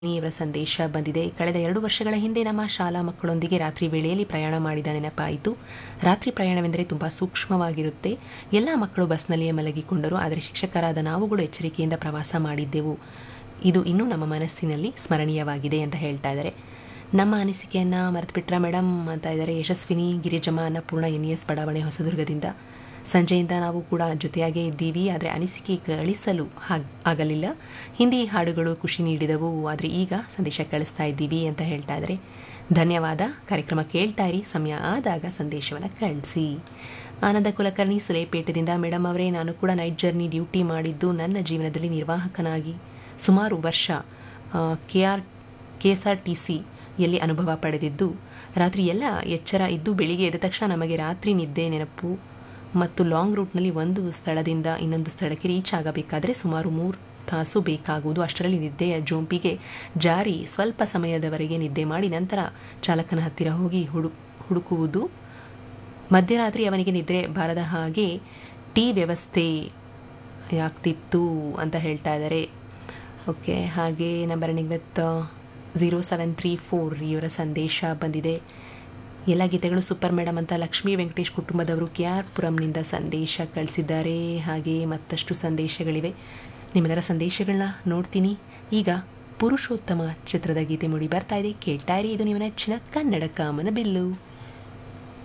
ಇವರ ಸಂದೇಶ ಬಂದಿದೆ ಕಳೆದ ಎರಡು ವರ್ಷಗಳ ಹಿಂದೆ ನಮ್ಮ ಶಾಲಾ ಮಕ್ಕಳೊಂದಿಗೆ ರಾತ್ರಿ ವೇಳೆಯಲ್ಲಿ ಪ್ರಯಾಣ ಮಾಡಿದ ನೆನಪಾಯಿತು ರಾತ್ರಿ ಪ್ರಯಾಣವೆಂದರೆ ತುಂಬ ಸೂಕ್ಷ್ಮವಾಗಿರುತ್ತೆ ಎಲ್ಲ ಮಕ್ಕಳು ಬಸ್ನಲ್ಲಿಯೇ ಮಲಗಿಕೊಂಡರು ಆದರೆ ಶಿಕ್ಷಕರಾದ ನಾವುಗಳು ಎಚ್ಚರಿಕೆಯಿಂದ ಪ್ರವಾಸ ಮಾಡಿದ್ದೆವು ಇದು ಇನ್ನೂ ನಮ್ಮ ಮನಸ್ಸಿನಲ್ಲಿ ಸ್ಮರಣೀಯವಾಗಿದೆ ಅಂತ ಹೇಳ್ತಾ ಇದ್ದಾರೆ ನಮ್ಮ ಅನಿಸಿಕೆಯನ್ನು ಮರೆತುಬಿಟ್ರ ಮೇಡಮ್ ಅಂತ ಇದ್ದಾರೆ ಯಶಸ್ವಿನಿ ಗಿರಿಜಮ್ಮ ಅನ್ನಪೂರ್ಣ ಎನ್ ಎಸ್ ಬಡಾವಣೆ ಹೊಸದುರ್ಗದಿಂದ ಸಂಜೆಯಿಂದ ನಾವು ಕೂಡ ಜೊತೆಯಾಗೇ ಇದ್ದೀವಿ ಆದರೆ ಅನಿಸಿಕೆ ಗಳಿಸಲು ಹಾಗ್ ಆಗಲಿಲ್ಲ ಹಿಂದಿ ಹಾಡುಗಳು ಖುಷಿ ನೀಡಿದವು ಆದರೆ ಈಗ ಸಂದೇಶ ಕಳಿಸ್ತಾ ಇದ್ದೀವಿ ಅಂತ ಹೇಳ್ತಾ ಇದ್ದಾರೆ ಧನ್ಯವಾದ ಕಾರ್ಯಕ್ರಮ ಕೇಳ್ತಾ ಇರಿ ಸಮಯ ಆದಾಗ ಸಂದೇಶವನ್ನು ಕಳಿಸಿ ಆನಂದ ಕುಲಕರ್ಣಿ ಸುಲೇಪೇಟದಿಂದ ಮೇಡಮ್ ಅವರೇ ನಾನು ಕೂಡ ನೈಟ್ ಜರ್ನಿ ಡ್ಯೂಟಿ ಮಾಡಿದ್ದು ನನ್ನ ಜೀವನದಲ್ಲಿ ನಿರ್ವಾಹಕನಾಗಿ ಸುಮಾರು ವರ್ಷ K R K S R T ಸಿಯಲ್ಲಿ ಅನುಭವ ಪಡೆದಿದ್ದು ರಾತ್ರಿ ಎಲ್ಲ ಎಚ್ಚರ ಇದ್ದು ಬೆಳಿಗ್ಗೆ ಎದ್ದ ತಕ್ಷಣ ನಮಗೆ ರಾತ್ರಿ ನಿದ್ದೆ ನೆನಪು ಮತ್ತು ಲಾಂಗ್ ರೂಟ್ನಲ್ಲಿ ಒಂದು ಸ್ಥಳದಿಂದ ಇನ್ನೊಂದು ಸ್ಥಳಕ್ಕೆ ರೀಚ್ ಆಗಬೇಕಾದರೆ ಸುಮಾರು ಮೂರು ತಾಸು ಬೇಕಾಗುವುದು ಅಷ್ಟರಲ್ಲಿ ನಿದ್ದೆಯ ಜೋಂಪಿಗೆ ಜಾರಿ ಸ್ವಲ್ಪ ಸಮಯದವರೆಗೆ ನಿದ್ದೆ ಮಾಡಿ ನಂತರ ಚಾಲಕನ ಹತ್ತಿರ ಹೋಗಿ ಹುಡು ಹುಡುಕುವುದು ಮಧ್ಯರಾತ್ರಿ ಅವನಿಗೆ ನಿದ್ರೆ ಬಾರದ ಹಾಗೆ ಟೀ ವ್ಯವಸ್ಥೆ ಆಗ್ತಿತ್ತು ಅಂತ ಹೇಳ್ತಾ ಇದ್ದಾರೆ ಓಕೆ ಹಾಗೆ number with zero seven three four ಇವರ ಸಂದೇಶ ಬಂದಿದೆ ಎಲ್ಲ ಗೀತೆಗಳು ಸೂಪರ್ ಮೇಡಮ್ ಅಂತ ಲಕ್ಷ್ಮೀ ವೆಂಕಟೇಶ್ ಕುಟುಂಬದವರು ಕೆ ಆರ್ ಪುರಂನಿಂದ ಸಂದೇಶ ಕಳಿಸಿದ್ದಾರೆ ಹಾಗೆ ಮತ್ತಷ್ಟು ಸಂದೇಶಗಳಿವೆ ನಿಮ್ಮೆಲ್ಲರ ಸಂದೇಶಗಳನ್ನ ನೋಡ್ತೀನಿ ಈಗ ಪುರುಷೋತ್ತಮ ಚಿತ್ರದ ಗೀತೆ ಮೂಡಿ ಬರ್ತಾ ಇದೆ ಕೇಳ್ತಾ ಇರಿ ಇದು ನಿಮ್ಮ ನೆಚ್ಚಿನ ಕನ್ನಡ ಕಾಮನ ಬಿಲ್ಲು